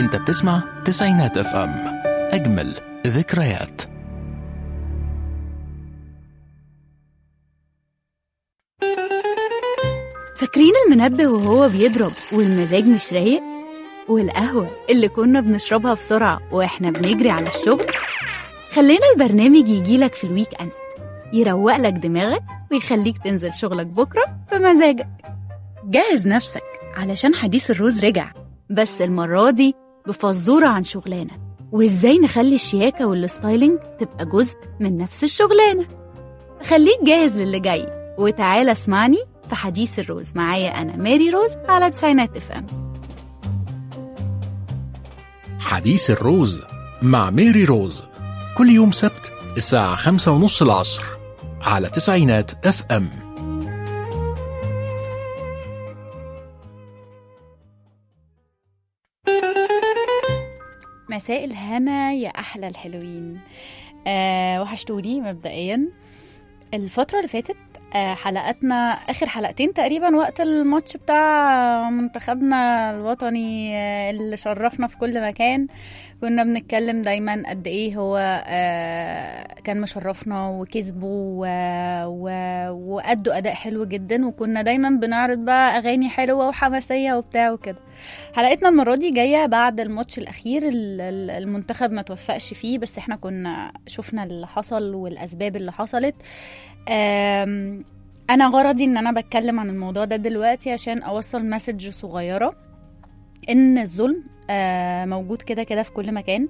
انت بتسمع تسعينات اف ام اجمل ذكريات فاكرين المنبه وهو بيضرب والمزاج مش رايق والقهوة اللي كنا بنشربها بسرعة وإحنا بنجري على الشغل خلينا البرنامج يجيلك في الويك أند يروق لك دماغك ويخليك تنزل شغلك بكرة بمزاجك جهز نفسك علشان حديث الروز رجع بس المرة دي بفزورة عن شغلانة وإزاي نخلي الشياكة والستايلينج تبقى جزء من نفس الشغلانة خليك جاهز للي جاي وتعالى اسمعني في حديث الروز معايا أنا ماري روز على تسعينات اف ام حديث الروز مع ميري روز كل يوم سبت الساعة خمسة ونص العصر على تسعينات اف ام مساء الهنا يا أحلى الحلوين آه وحشتوني مبدئيا الفترة اللي فاتت آه حلقاتنا آخر حلقتين تقريبا وقت الماتش بتاع منتخبنا الوطني آه اللي شرفنا في كل مكان كنا بنتكلم دايما قد ايه هو آه كان مشرفنا وكسبوا و- و- وأدوا أداء حلو جدا وكنا دايما بنعرض بقى أغاني حلوة وحماسية وبتاع وكده حلقتنا المرة دي جاية بعد الماتش الأخير ال- ال- المنتخب ما توفقش فيه بس احنا كنا شفنا اللي حصل والأسباب اللي حصلت آم، أنا غرضي إن أنا بتكلم عن الموضوع ده دلوقتي عشان أوصل مسج صغيرة إن الظلم آه، موجود كده كده في كل مكان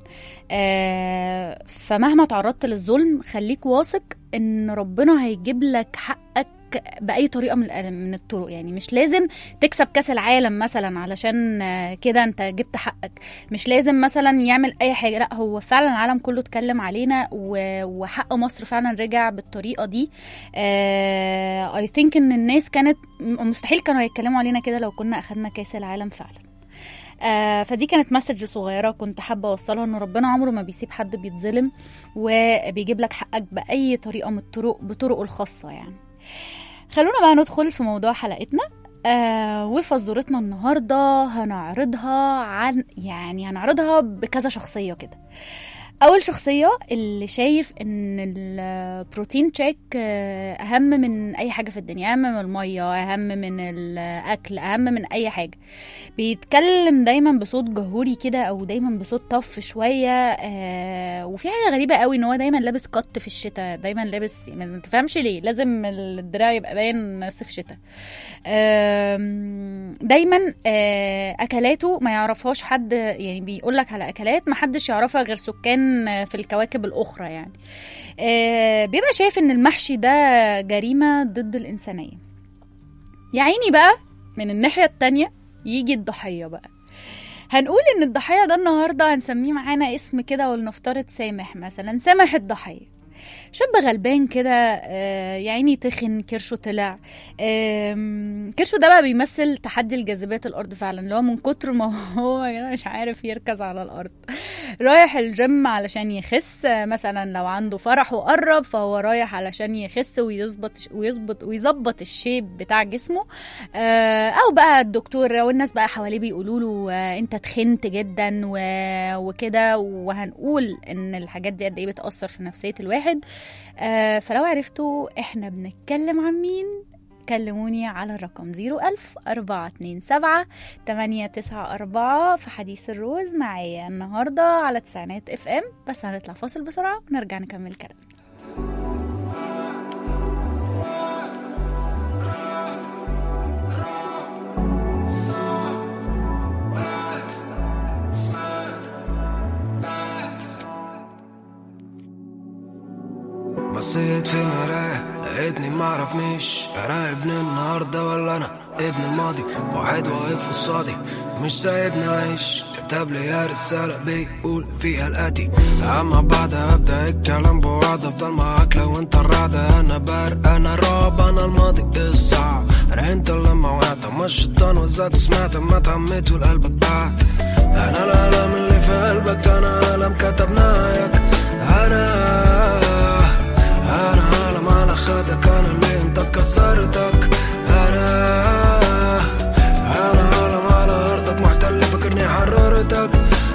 آه، فمهما تعرضت للظلم خليك واثق إن ربنا هيجيب لك حقك بأي طريقة من الأ- من الطرق يعني مش لازم تكسب كاس العالم مثلا علشان آه، كده انت جبت حقك مش لازم مثلا يعمل اي حاجه لا هو فعلا العالم كله اتكلم علينا و- وحق مصر فعلا رجع بالطريقه دي اي ثينك ان الناس كانت م- مستحيل كانوا يتكلموا علينا كده لو كنا اخدنا كاس العالم فعلا آه فدي كانت مسج صغيره كنت حابه اوصلها ان ربنا عمره ما بيسيب حد بيتظلم وبيجيب لك حقك باي طريقه من الطرق بطرقه الخاصه يعني خلونا بقى ندخل في موضوع حلقتنا آه وفزورتنا النهارده هنعرضها عن يعني هنعرضها بكذا شخصيه كده اول شخصيه اللي شايف ان البروتين تشيك آه، اهم من اي حاجه في الدنيا اهم من الميه اهم من الاكل اهم من اي حاجه بيتكلم دايما بصوت جهوري كده او دايما بصوت طف شويه آه وفي حاجه غريبه قوي ان هو دايما لابس قط في الشتاء دايما لابس ما تفهمش ليه لازم الدراع يبقى باين صيف شتاء آم، دايما آه، اكلاته ما يعرفهاش حد يعني بيقول لك على اكلات ما حدش يعرفها غير سكان آه، في الكواكب الاخرى يعني آه، بيبقى شايف ان المحشي ده جريمه ضد الانسانيه يا عيني بقى من الناحيه التانية يجي الضحيه بقى هنقول ان الضحيه ده النهارده هنسميه معانا اسم كده ولنفترض سامح مثلا سامح الضحيه شاب غلبان كده آه، يا عيني تخن كرشه طلع آم، كرشه ده بقى بيمثل تحدي الجاذبية الأرض فعلا اللي هو من كتر ما هو يعني مش عارف يركز على الأرض رايح الجيم علشان يخس آه، مثلا لو عنده فرح وقرب فهو رايح علشان يخس ويظبط ويظبط ويظبط الشيب بتاع جسمه آه، او بقى الدكتور والناس بقى حواليه بيقولوا له آه، انت تخنت جدا و- وكده وهنقول ان الحاجات دي قد ايه بتاثر في نفسيه الواحد آه، فلو عرفتوا احنا بنتكلم عن مين كلموني على الرقم 01000 427 894 في حديث الروز معايا النهارده على تسعينات اف ام بس هنطلع فاصل بسرعه ونرجع نكمل كلام بصيت في المراية لقيتني معرفنيش انا ابن النهاردة ولا انا ابن الماضي واحد واقف قصادي مش سايبني اعيش كتب لي رسالة بيقول فيها الاتي اما بعد ابدا الكلام بوعد افضل معاك لو انت الرعدة انا بارق انا الرعب انا الماضي الصعب انا انت لما وقعت مش الشيطان وزاك سمعت ما تهمت والقلبك بعد انا الالم اللي في قلبك انا الم كتبناك انا انا عالم على خدك انا اللي انت كسرتك انا انا عالم على ارضك محتل فاكرني حررتك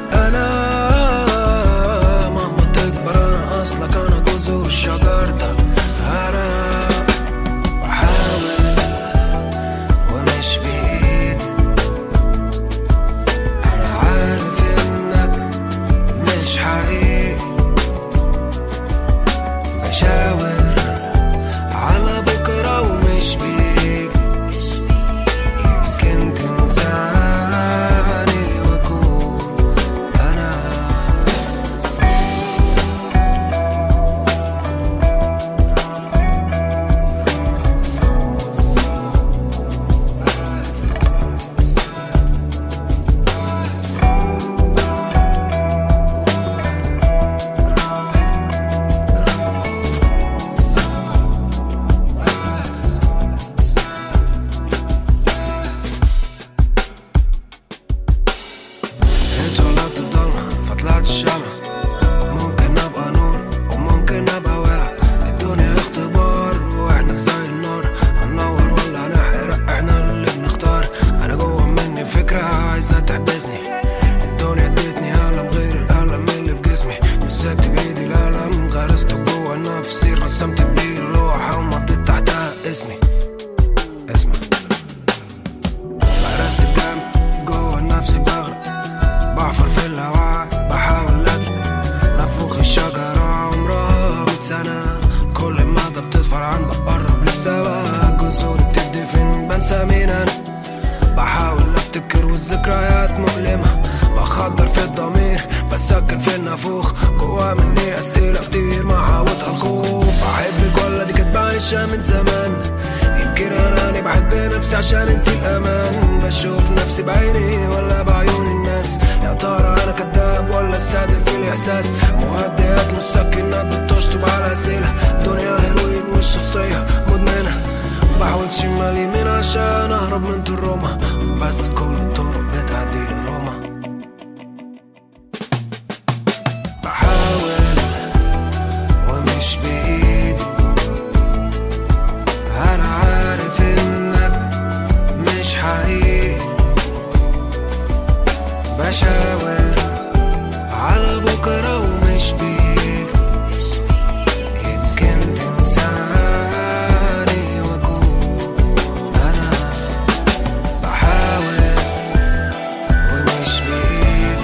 مين انا بحاول افتكر والذكريات مؤلمة بخدر في الضمير بسكن في النافوخ جوا مني اسئلة كتير معاودها الخوف بحبك ولا دي كانت بعيشها من زمان يمكن اناني بحب نفسي عشان انت الامان بشوف نفسي بعيني ولا بعيون الناس يا ترى انا كذاب ولا الصادق في الاحساس مهدئات مسكنات بتشطب على اسئله دنيا هيروين والشخصيه مدمنه بحاول شمال يمين عشان اهرب من الروما بس كل الطرق بتعدي لروما بحاول ومش بايدي انا عارف انك مش حقيقي بشاور على بكره ومش بيجي يمكن تنساني واكون انا بحاول ومش بايدي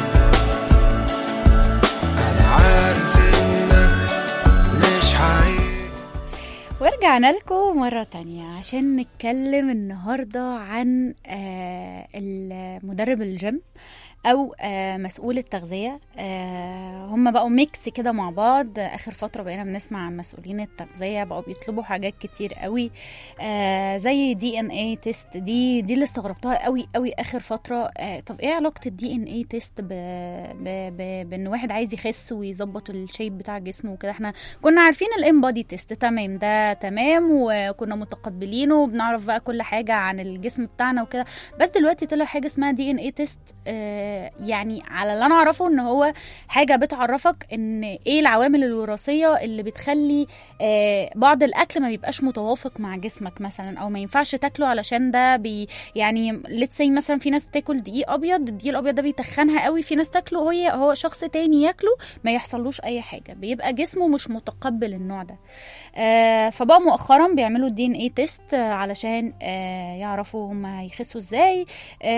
انا عارف انك مش حقيقي ورجعنا لكم مرة تانية عشان نتكلم النهاردة عن آه، المدرب الجيم أو آه، مسؤول التغذية آه، هم بقوا ميكس كده مع بعض آخر فترة بقينا بنسمع عن مسؤولين التغذية بقوا بيطلبوا حاجات كتير قوي آه، زي دي ان اي تيست دي دي اللي استغربتها قوي قوي آخر فترة آه، طب ايه علاقة الدي ان اي تيست ب... ب... ب... بان واحد عايز يخس ويظبط الشيب بتاع جسمه وكده احنا كنا عارفين الامبادي تيست تمام ده تمام وكنا متقبلينه وبنعرف بقى كل حاجه عن الجسم بتاعنا وكده بس دلوقتي طلع حاجه اسمها دي ان اي تيست يعني على اللي انا اعرفه ان هو حاجه بتعرفك ان ايه العوامل الوراثيه اللي بتخلي آه، بعض الاكل ما بيبقاش متوافق مع جسمك مثلا او ما ينفعش تاكله علشان ده بي يعني ليتس سي مثلا في ناس تاكل دقيق ابيض الدقيق الابيض ده بيتخنها قوي في ناس تاكله هي هو شخص تاني ياكله ما يحصلوش اي حاجه بيبقى جسمه مش متقبل النوع ده آه فبقى مؤخرا بيعملوا الدي ان اي تيست علشان آه يعرفوا هم هيخسوا ازاي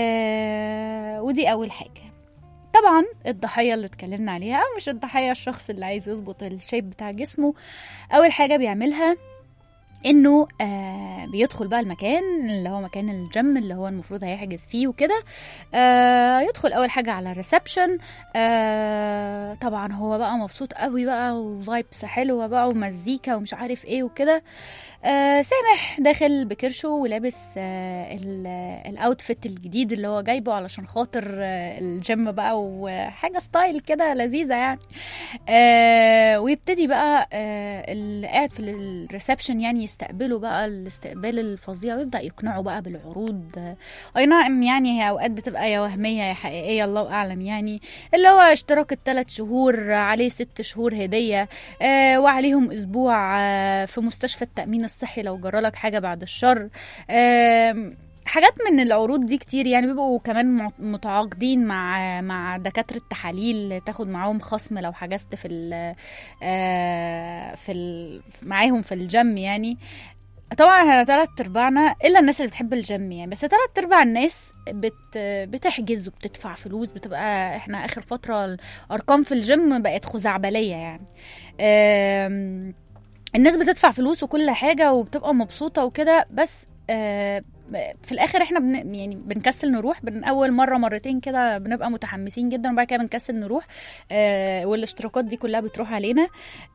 آه ودي اول حاجه طبعا الضحيه اللي اتكلمنا عليها او مش الضحيه الشخص اللي عايز يظبط الشيب بتاع جسمه اول حاجه بيعملها انه آه بيدخل بقى المكان اللي هو مكان الجيم اللي هو المفروض هيحجز فيه وكده آه يدخل اول حاجه على الريسبشن آه طبعا هو بقى مبسوط قوي بقى وفايبس حلوه بقى ومزيكا ومش عارف ايه وكده آه سامح داخل بكرشه ولابس آه ال- الاوتفيت الجديد اللي هو جايبه علشان خاطر آه الجيم بقى وحاجه ستايل كده لذيذه يعني آه ويبتدي بقى آه اللي قاعد في الريسبشن يعني يستقبله بقى الاستقبال الفظيع ويبدا يقنعه بقى بالعروض آه، اي نعم يعني هي اوقات بتبقى يا وهميه يا حقيقيه الله اعلم يعني اللي هو اشتراك الثلاث شهور عليه ست شهور هديه آه وعليهم اسبوع آه في مستشفى التامين الصحي لو جرالك حاجه بعد الشر آه حاجات من العروض دي كتير يعني بيبقوا كمان مع- متعاقدين مع مع دكاتره تحاليل تاخد معاهم خصم لو حجزت في ال آه، في ال معاهم في الجيم يعني طبعا احنا تلات ارباعنا الا الناس اللي بتحب الجيم يعني بس تلات ارباع الناس بت بتحجز وبتدفع فلوس بتبقى احنا اخر فتره الارقام في الجيم بقت خزعبليه يعني آم، الناس بتدفع فلوس وكل حاجه وبتبقى مبسوطه وكده بس آه، في الاخر احنا بن يعني بنكسل نروح بن اول مره مرتين كده بنبقى متحمسين جدا وبعد كده بنكسل نروح آه والاشتراكات دي كلها بتروح علينا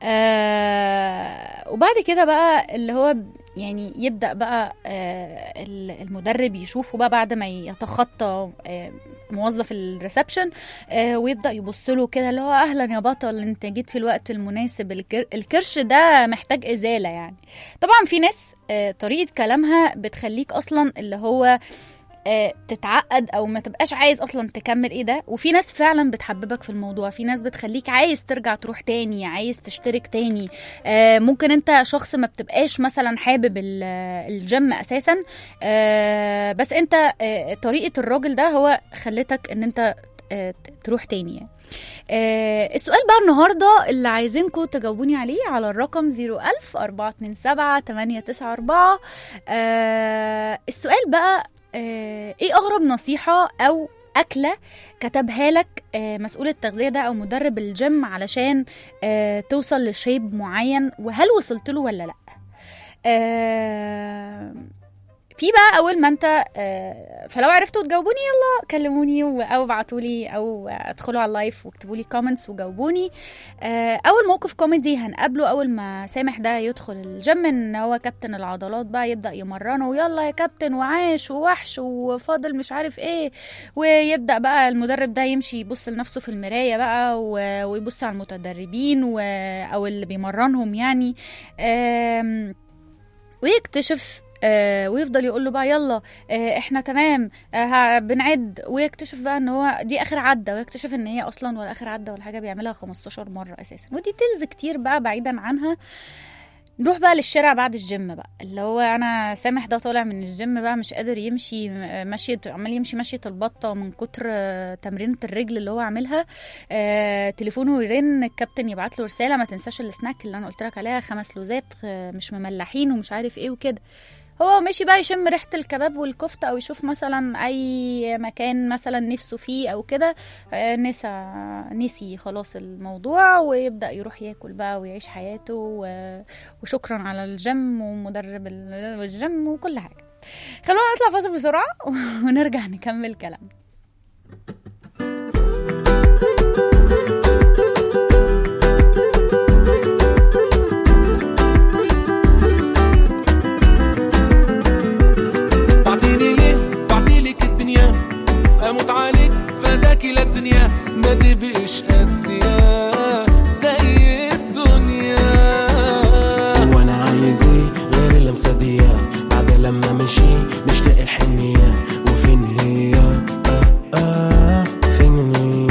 آه وبعد كده بقى اللي هو يعني يبدا بقى آه ال- المدرب يشوفه بقى بعد ما يتخطى آه موظف الريسبشن آه ويبدا يبص له كده اللي هو اهلا يا بطل انت جيت في الوقت المناسب الكر- الكرش ده محتاج ازاله يعني طبعا في ناس آه طريقه كلامها بتخليك اصلا اللي هو آه، تتعقد او ما تبقاش عايز اصلا تكمل ايه ده وفي ناس فعلا بتحببك في الموضوع في ناس بتخليك عايز ترجع تروح تاني عايز تشترك تاني آه، ممكن انت شخص ما بتبقاش مثلا حابب ال- الجيم اساسا آه، بس انت آه، طريقة الراجل ده هو خلتك ان انت آه، تروح تاني يعني. آه، السؤال بقى النهارده اللي عايزينكم تجاوبوني عليه على الرقم 01000 427 894 آه، السؤال بقى آه، ايه اغرب نصيحة او اكلة كتبها لك آه، مسؤول التغذية ده او مدرب الجيم علشان آه، توصل لشيب معين وهل وصلت له ولا لا آه، في بقى اول ما انت آه، فلو عرفتوا تجاوبوني يلا كلموني و- او ابعتوا لي او ادخلوا على اللايف واكتبوا لي كومنتس وجاوبوني آه، اول موقف كوميدي هنقابله اول ما سامح ده يدخل الجيم ان هو كابتن العضلات بقى يبدا يمرنه يلا يا كابتن وعاش ووحش وفاضل مش عارف ايه ويبدا بقى المدرب ده يمشي يبص لنفسه في المرايه بقى و- ويبص على المتدربين و... او اللي بيمرنهم يعني آم، ويكتشف آه ويفضل يقول له بقى يلا آه احنا تمام آه ها- بنعد ويكتشف بقى ان هو دي اخر عده ويكتشف ان هي اصلا ولا اخر عده ولا حاجه بيعملها 15 مره اساسا ودي تلز كتير بقى بعيدا عنها نروح بقى للشارع بعد الجيم بقى اللي هو انا سامح ده طالع من الجيم بقى مش قادر يمشي م- مشية عمال يمشي مشية البطة من كتر آه، تمرينة الرجل اللي هو عاملها آه، تليفونه يرن الكابتن يبعت له رسالة ما تنساش السناك اللي انا قلت لك عليها خمس لوزات آه، مش مملحين ومش عارف ايه وكده هو ماشي بقى يشم ريحة الكباب والكفتة أو يشوف مثلا أي مكان مثلا نفسه فيه أو كده آه، نسى نسي خلاص الموضوع ويبدأ يروح ياكل بقى ويعيش حياته و- وشكرا على الجيم ومدرب ال- الجيم وكل حاجة خلونا نطلع فاصل بسرعة ونرجع نكمل كلام بعتيلي ليه بعتيلك الدنيا اموت عليك فداكي للدنيا ما تبقيش قاسية زي الدنيا وانا عايز ايه غير اللمسه دي بعد لما مشي مش لاقي الحنيه وفين هي آه آه فين هي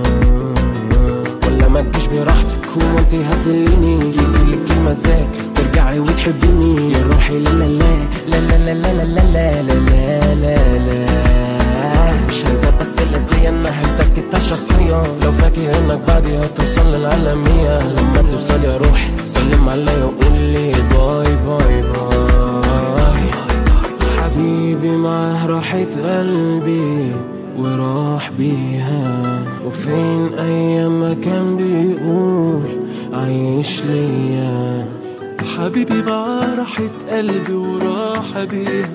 ولا ما تجيش براحتك هو انت هتذليني يجيلك كلمه ازاي ترجعي وتحبيني يا روحي لا لا لا لا لا لا لا لا لا لا لا لا مش هنسى بس الأذية انها هنسكتها شخصيا لو فاكر انك بعدي هتوصل للعالمية لما توصل يا روحي سلم عليا وقول لي باي باي باي حبيبي معاه راحت قلبي وراح بيها وفين ايام ما كان بيقول عايش ليا حبيبي معاه راحة قلبي وراحة بيها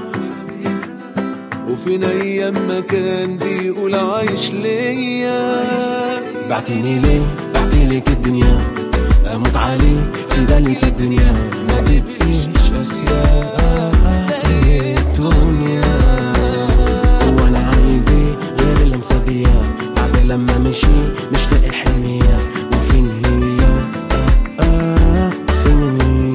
وفين ايام ما كان بيقول عايش ليا بعتيني ليه بعتيلك الدنيا اموت عليك في بالك الدنيا ما تبقيش اشياء زي الدنيا وانا عايز ايه غير اللمسه دي بعد لما مشي مش لاقي الحنيه وفين هي آه آه فين هي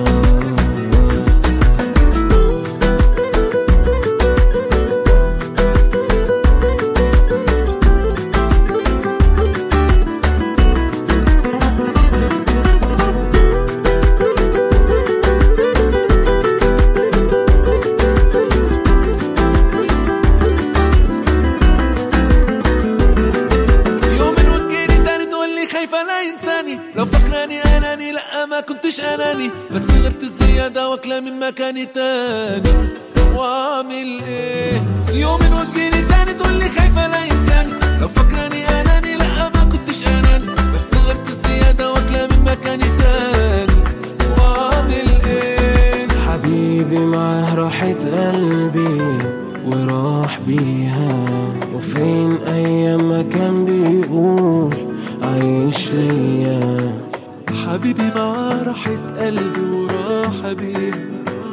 يوم وتجيني تاني تقول لي خايفة لا ينساني لو فاكراني اناني لا ما كنتش اناني بس غبت الزيادة واكلة من مكاني تاني واعمل ايه يوم وتجيني تاني تقول لي خايفة لا ينساني لو فاكراني اناني لا ما كنتش اناني بس غبت الزيادة واكلة من مكاني تاني واعمل ايه حبيبي معاه راحة قلبي وراح بيها وفين أيام ما كان بيقول عايش ليا حبيبي معاه راحة قلبي وراحة بيها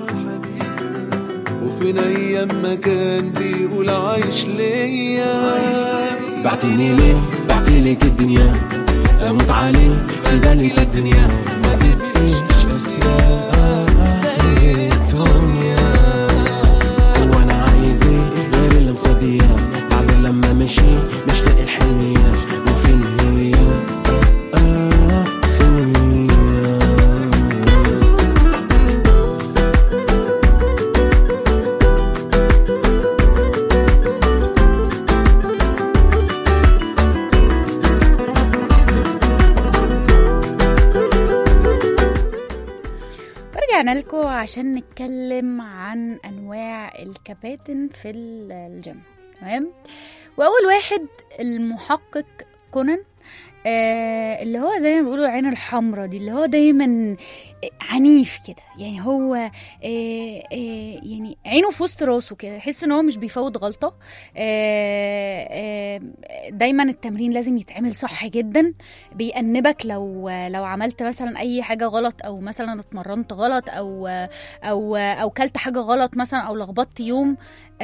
وفين ايام ما كان بيقول عايش ليا بعتيني ليه بعتيلك الدنيا أموت عليك في بالك الدنيا ما تبقيش أشياء زي الدنيا وانا عايز ايه غير اللمسه دي بعد لما مشي مش لاقي الحنيه وفين هي آه آه فين هي رجعنا لكم عشان نتكلم عن انواع الكباتن في ال- الجيم تمام واول واحد المحقق كونان آه اللي هو زي ما بيقولوا العين الحمراء دي اللي هو دايما عنيف كده يعني هو آه آه يعني عينه في وسط راسه كده يحس ان هو مش بيفوت غلطه آه آه دايما التمرين لازم يتعمل صح جدا بيأنبك لو لو عملت مثلا اي حاجه غلط او مثلا اتمرنت غلط او او او كلت حاجه غلط مثلا او لخبطت يوم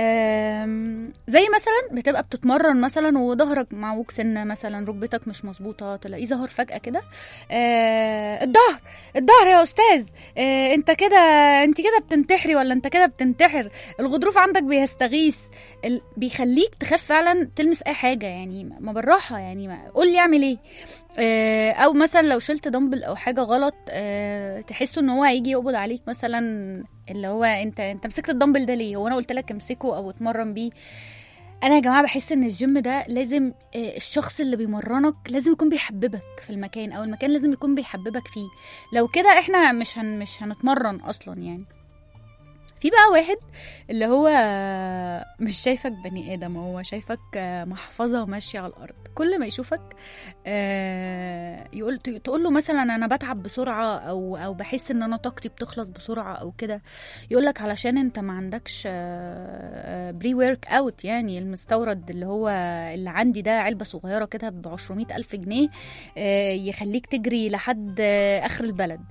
آم، زي مثلا بتبقى بتتمرن مثلا وظهرك معوج سنه مثلا ركبتك مش مظبوطه تلاقيه ظهر فجاه كده آه، الظهر الظهر يا استاذ آه، انت كده انت كده بتنتحري ولا انت كده بتنتحر الغضروف عندك بيستغيث ال- بيخليك تخاف فعلا تلمس اي حاجه يعني ما بالراحه يعني ما- قول لي اعمل ايه آه، او مثلا لو شلت دمبل او حاجه غلط آه، تحس ان هو هيجي يقبض عليك مثلا اللي هو انت انت مسكت الدمبل ده ليه هو انا قلت لك امسكه او اتمرن بيه انا يا جماعه بحس ان الجيم ده لازم آه، الشخص اللي بيمرنك لازم يكون بيحببك في المكان او المكان لازم يكون بيحببك فيه لو كده احنا مش هن مش هنتمرن اصلا يعني في بقى واحد اللي هو مش شايفك بني ادم هو شايفك محفظه ماشيه على الارض كل ما يشوفك آه، يقول تقول له مثلا انا بتعب بسرعه او او بحس ان انا طاقتي بتخلص بسرعه او كده يقول لك علشان انت ما عندكش بري ورك اوت يعني المستورد اللي هو اللي عندي ده علبه صغيره كده ب 200 الف جنيه آه، يخليك تجري لحد آه، اخر البلد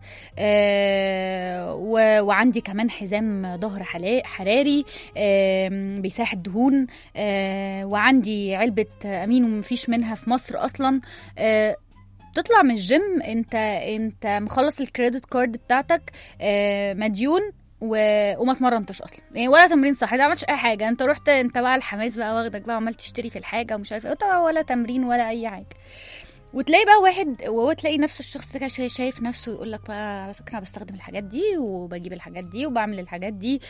آه، و- وعندي كمان حزام ظهر حلا- حراري آم، بيساح الدهون آه، وعندي علبه امينو مفيش منها في مصر اصلا آه، تطلع من الجيم انت انت مخلص الكريدت كارد بتاعتك آه، مديون و... وما اتمرنتش اصلا يعني ولا تمرين صح ما عملتش اي حاجه انت رحت انت بقى الحماس بقى واخدك بقى عمال تشتري في الحاجه ومش عارف ايه ولا تمرين ولا اي حاجه وتلاقي بقى واحد وهو تلاقي نفس الشخص ده كده شايف- شايف نفسه يقول لك بقى على فكره انا بستخدم الحاجات دي وبجيب الحاجات دي وبعمل الحاجات دي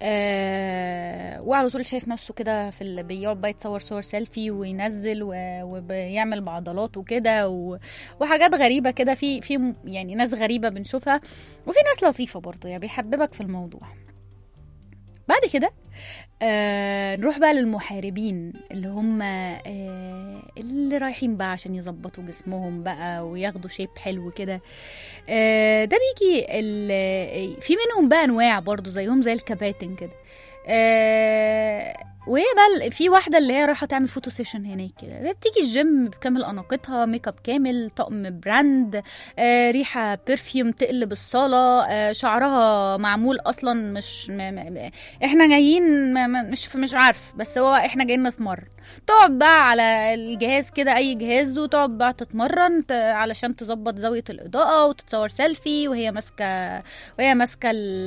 آه وعلى طول شايف نفسه كده في ال... بيقعد بقى يتصور صور سيلفي وينزل و... وبيعمل بعضلات وكده و... وحاجات غريبه كده في في م- يعني ناس غريبه بنشوفها وفي ناس لطيفه برضه يعني بيحببك في الموضوع بعد كده آه نروح بقى للمحاربين اللي هم آه اللي رايحين بقى عشان يظبطوا جسمهم بقى وياخدوا شيب حلو كده آه ده بيجي ال- في منهم بقى انواع برضو زيهم زي الكباتن كده آه وهي بقى ال- في واحده اللي هي رايحه تعمل فوتو سيشن هناك كده بتيجي الجيم بكامل اناقتها ميك اب كامل طقم براند آه ريحه برفيوم تقلب الصاله آه شعرها معمول اصلا مش م م احنا جايين م م مش مش عارف بس هو احنا جايين نتمرن تقعد بقى على الجهاز كده اي جهاز وتقعد بقى تتمرن ت- علشان تظبط زاويه الاضاءه وتتصور سيلفي وهي ماسكه وهي ماسكه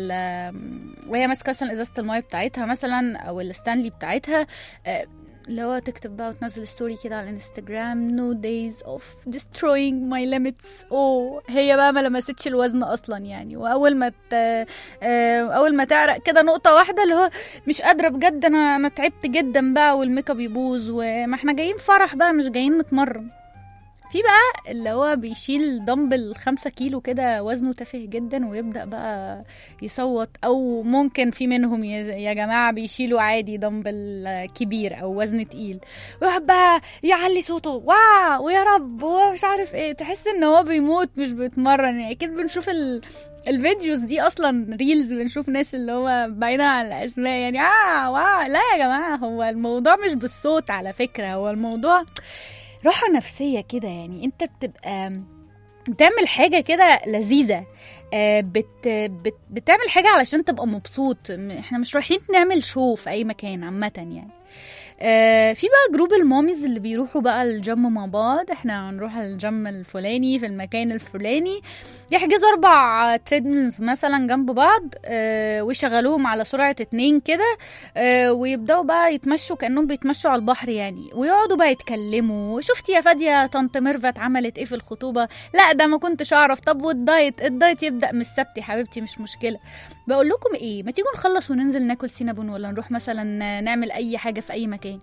ال- وهي ماسكه مثلا ازازه المايه بتاعتها مثلا او الستانلي بتاعتها آه، اللي هو تكتب بقى وتنزل ستوري كده على الانستجرام no days of destroying my limits اوه هي بقى ما لمستش الوزن اصلا يعني واول ما ت... آه، اول ما تعرق كده نقطه واحده اللي هو مش قادره بجد انا انا تعبت جدا بقى والميك اب يبوظ وما احنا جايين فرح بقى مش جايين نتمرن في بقى اللي هو بيشيل دمبل خمسة كيلو كده وزنه تافه جدا ويبدأ بقى يصوت أو ممكن في منهم يا يا جماعة بيشيلوا عادي دمبل كبير أو وزن تقيل ويقعد بقى يعلي صوته واو ويا رب ومش عارف ايه تحس ان هو بيموت مش بيتمرن يعني اكيد بنشوف ال... الفيديوز دي اصلا ريلز بنشوف ناس اللي هو بعيدا عن الاسماء يعني اه واو لا يا جماعه هو الموضوع مش بالصوت على فكره هو الموضوع راحه نفسيه كده يعني انت بتبقى بتعمل حاجة كده لذيذة آه، بت بت بتعمل حاجة علشان تبقى مبسوط م- احنا مش رايحين نعمل شو في أي مكان عامة يعني آه، في بقى جروب الماميز اللي بيروحوا بقى الجيم مع بعض احنا هنروح الجيم الفلاني في المكان الفلاني يحجزوا اربع تريدميلز مثلا جنب بعض آه، ويشغلوهم على سرعة اتنين كده آه، ويبدأوا بقى يتمشوا كأنهم بيتمشوا على البحر يعني ويقعدوا بقى يتكلموا شفتي يا فادية طنط ميرفت عملت ايه في الخطوبة لا ده ما كنتش اعرف طب والدايت الدايت يبدأ من السبت يا حبيبتي مش مشكلة بقول لكم ايه ما تيجوا نخلص وننزل ناكل سينابون ولا نروح مثلا نعمل اي حاجة في اي مكان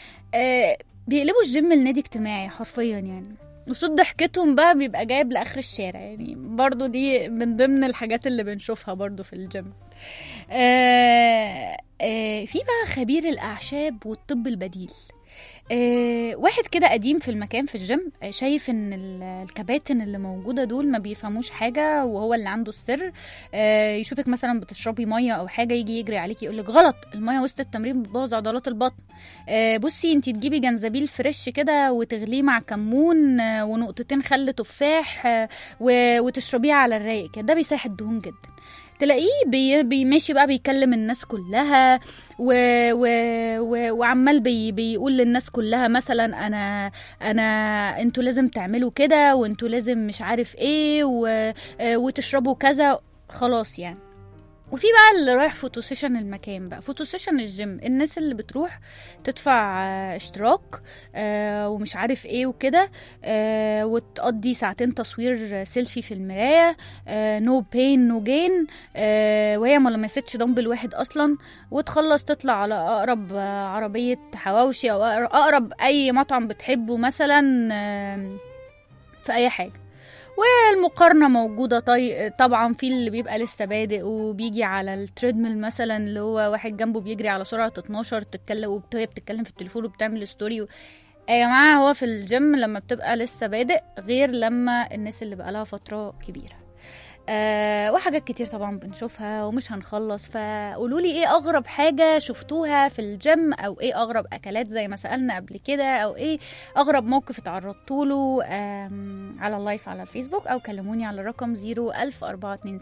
آه بيقلبوا الجيم لنادي اجتماعي حرفيا يعني وصوت ضحكتهم بقى بيبقى جايب لاخر الشارع يعني برضو دي من ضمن الحاجات اللي بنشوفها برضو في الجيم آه آه في بقى خبير الاعشاب والطب البديل آه واحد كده قديم في المكان في الجيم آه شايف ان ال- الكباتن اللي موجوده دول ما بيفهموش حاجه وهو اللي عنده السر آه يشوفك مثلا بتشربي ميه او حاجه يجي يجري عليكي يقول لك غلط الميه وسط التمرين بتبوظ عضلات البطن آه بصي انت تجيبي جنزبيل فريش كده وتغليه مع كمون آه ونقطتين خل تفاح آه و- وتشربيه على الرايق كده ده بيساعد الدهون جدا تلاقيه بي بي- ماشي بقى بيكلم الناس كلها و و و وعمال بي بيقول للناس كلها مثلا انا انا انتوا لازم تعملوا كده وانتوا لازم مش عارف ايه و آه، وتشربوا كذا خلاص يعني وفي بقى اللي رايح فوتو سيشن المكان بقى فوتو سيشن الجيم الناس اللي بتروح تدفع آه، اشتراك آه، ومش عارف ايه وكده آه، وتقضي ساعتين تصوير سيلفي في المرايه نو بين نو جين وهي ما لمستش دمبل واحد اصلا وتخلص تطلع على اقرب آه، عربيه حواوشي او أقر- اقرب اي مطعم بتحبه مثلا آم، في اي حاجه والمقارنة موجودة طي... طبعا في اللي بيبقى لسه بادئ وبيجي على التريدميل مثلا اللي هو واحد جنبه بيجري على سرعة 12 تتكلم وهي بتتكلم في التليفون وبتعمل ستوري و... يا جماعة هو في الجيم لما بتبقى لسه بادئ غير لما الناس اللي بقى لها فترة كبيرة أه وحاجات كتير طبعا بنشوفها ومش هنخلص فقولوا لي ايه اغرب حاجه شفتوها في الجيم او ايه اغرب اكلات زي ما سالنا قبل كده او ايه اغرب موقف اتعرضتوا له آم، على اللايف على الفيسبوك او كلموني على الرقم 01427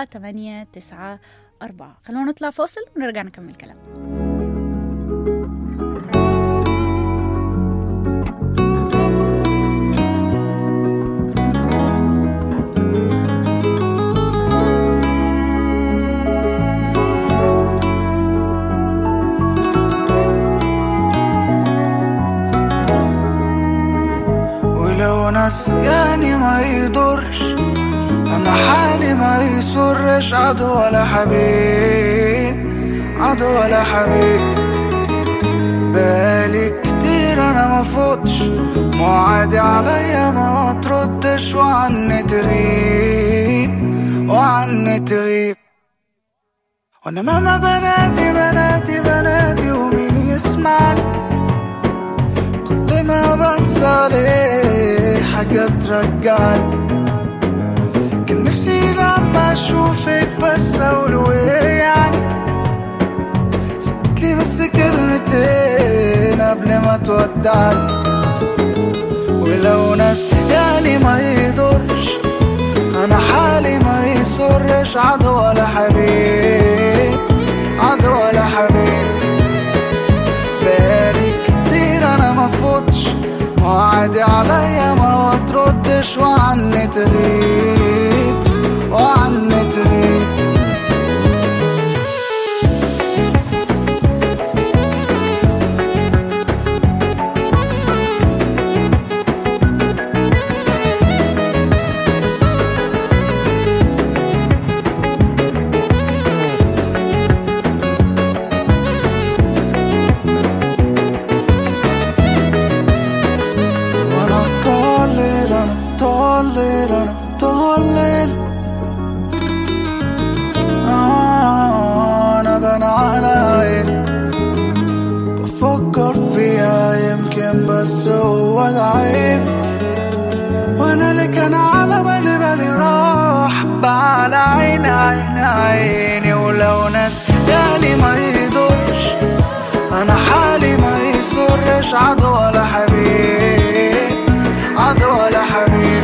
894 خلونا نطلع فاصل ونرجع نكمل كلام ولو ناس يعني ما يضرش انا حالي ما يسرش عدو ولا حبيب عدو ولا حبيب بالي كتير انا ما فوتش معادي عليا ما تردش وعني تغيب وعني تغيب وانا ماما بنادي بنادي بنادي ومين يسمعني كل ما بنسى عليه حاجة ترجعني كان نفسي لما اشوفك بس اقول ايه يعني سبت لي بس كلمتين قبل ما تودعني ولو ناس يعني ما يضرش انا حالي ما يسرش عدو ولا حبيب عدو ولا حبيب بالي كتير انا ما فوتش وعادي عليا ما تردش وعني تغيب وعني تغيب وانا طالل انا طالل انا طالل آه انا بنا على عيني بفكر فيها يمكن بس هو العيب وانا اللي كان على بالي بالي راح بقى على عيني عيني عيني ولو ناس يعني ما يدورش انا حالي ما يسرش عدو ولا حبيب عدو ولا حبيب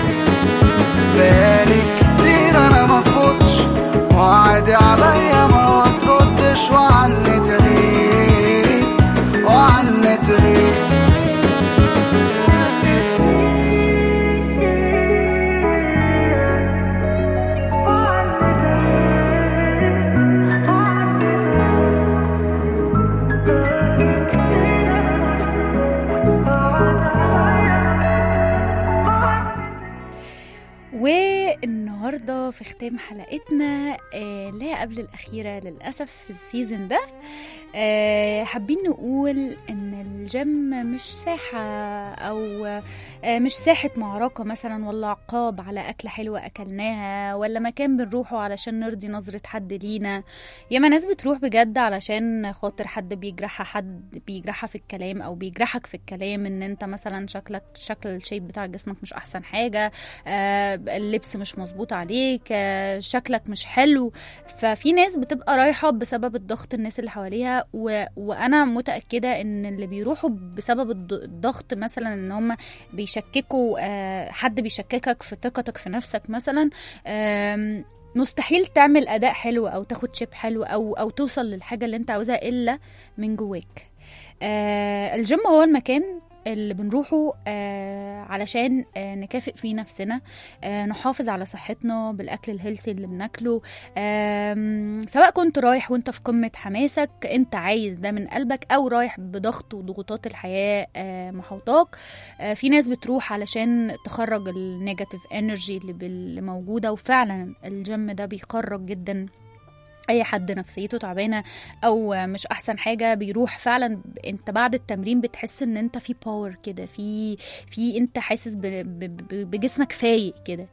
بالي كتير انا ما فوتش وعادي عليا ما تردش وعني تغيب وعني تغيب والنهارده في ختام حلقتنا آه لا قبل الأخيرة للأسف في السيزون ده آه حابين نقول إن الجيم مش ساحة أو آه، مش ساحة معركة مثلا ولا عقاب على أكلة حلوة أكلناها ولا مكان بنروحه علشان نرضي نظرة حد لينا ياما ناس بتروح بجد علشان خاطر حد بيجرحها حد بيجرحها في الكلام أو بيجرحك في الكلام إن أنت مثلا شكلك شكل الشيب بتاع جسمك مش أحسن حاجة آه، اللبس مش مظبوط عليك آه، شكلك مش حلو ففي ناس بتبقى رايحة بسبب الضغط الناس اللي حواليها و... وأنا متأكدة إن اللي بيروحوا بسبب الض- الضغط مثلا إن هم بيشككوا آه، حد بيشككك في ثقتك في نفسك مثلا آم، مستحيل تعمل أداء حلو أو تاخد شيب حلو أو أو توصل للحاجة اللي أنت عاوزها إلا من جواك آه، الجيم هو المكان اللي بنروحه آه علشان آه نكافئ فيه نفسنا آه نحافظ على صحتنا بالأكل الهيلثي اللي بناكله آم، سواء كنت رايح وانت في قمة حماسك انت عايز ده من قلبك او رايح بضغط وضغوطات الحياة آه محوطاك آه في ناس بتروح علشان تخرج النيجاتيف انرجي اللي بال- اللي موجودة وفعلا الجيم ده بيخرج جدا اي حد نفسيته تعبانه او مش احسن حاجه بيروح فعلا انت بعد التمرين بتحس ان انت في باور كده في في انت حاسس ب- ب- ب- بجسمك فايق كده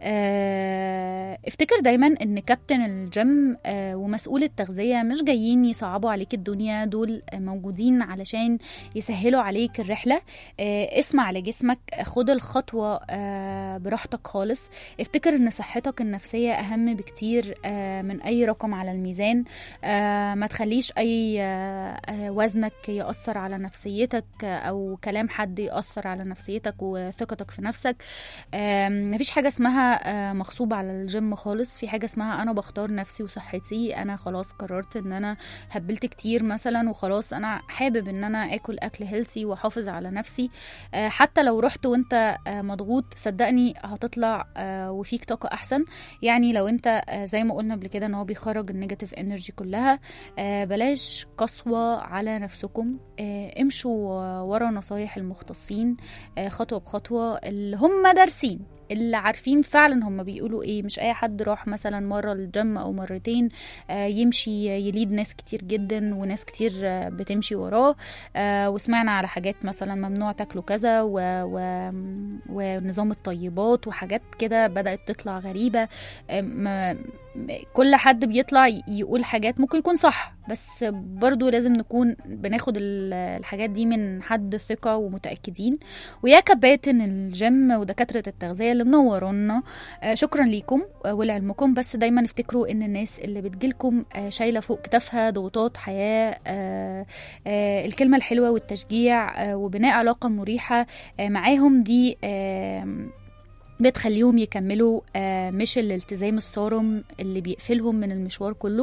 آه، افتكر دايما ان كابتن الجيم آه، ومسؤول التغذيه مش جايين يصعبوا عليك الدنيا دول موجودين علشان يسهلوا عليك الرحله آه، اسمع لجسمك خد الخطوه آه، براحتك خالص افتكر ان صحتك النفسيه اهم بكتير آه، من اي رقم على الميزان آه، ما تخليش اي آه، آه، وزنك ياثر على نفسيتك آه، او كلام حد ياثر على نفسيتك وثقتك في نفسك آم، مفيش حاجه اسمها آه، مغصوب على الجيم خالص في حاجه اسمها انا بختار نفسي وصحتي انا خلاص قررت ان انا هبلت كتير مثلا وخلاص انا حابب ان انا اكل اكل هيلثي واحافظ على نفسي آه، حتى لو رحت وانت آه، مضغوط صدقني هتطلع آه، وفيك طاقه احسن يعني لو انت آه، زي ما قلنا قبل كده ان هو بيخرج النيجاتيف انرجي كلها آه، بلاش قسوه على نفسكم آه، امشوا ورا نصايح المختصين آه، خطوه بخطوه اللي هم دارسين اللي عارفين فعلا هم بيقولوا ايه مش اي حد راح مثلا مره الجيم او مرتين آه، يمشي يليد ناس كتير جدا وناس كتير آه، بتمشي وراه آه، وسمعنا على حاجات مثلا ممنوع تاكلوا كذا و... و... ونظام الطيبات وحاجات كده بدأت تطلع غريبة آه، ما... كل حد بيطلع يقول حاجات ممكن يكون صح بس برضو لازم نكون بناخد ال- الحاجات دي من حد ثقة ومتأكدين ويا كباتن الجيم ودكاترة التغذية اللي منورونا آه، شكرا ليكم آه، ولعلمكم بس دايما افتكروا ان الناس اللي بتجيلكم آه، شايلة فوق كتافها ضغوطات حياة آه، آه، الكلمة الحلوة والتشجيع آه، وبناء علاقة مريحة آه، معاهم دي آم، بتخليهم يكملوا آه، مش الالتزام الصارم اللي بيقفلهم من المشوار كله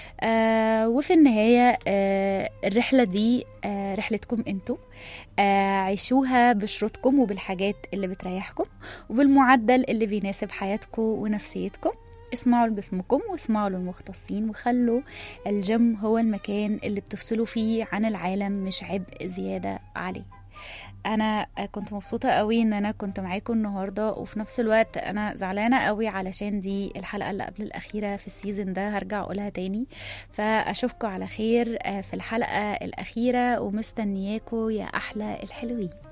آه، وفي النهاية آه، الرحلة دي آه، رحلتكم انتوا آه، عيشوها بشروطكم وبالحاجات اللي بتريحكم وبالمعدل اللي بيناسب حياتكم ونفسيتكم اسمعوا لجسمكم واسمعوا للمختصين وخلوا الجيم هو المكان اللي بتفصلوا فيه عن العالم مش عبء زيادة عليه انا كنت مبسوطه قوي ان انا كنت معاكم النهارده وفي نفس الوقت انا زعلانه قوي علشان دي الحلقه اللي قبل الاخيره في السيزون ده هرجع اقولها تاني فاشوفكم على خير آه، في الحلقه الاخيره ومستنياكم يا احلى الحلوين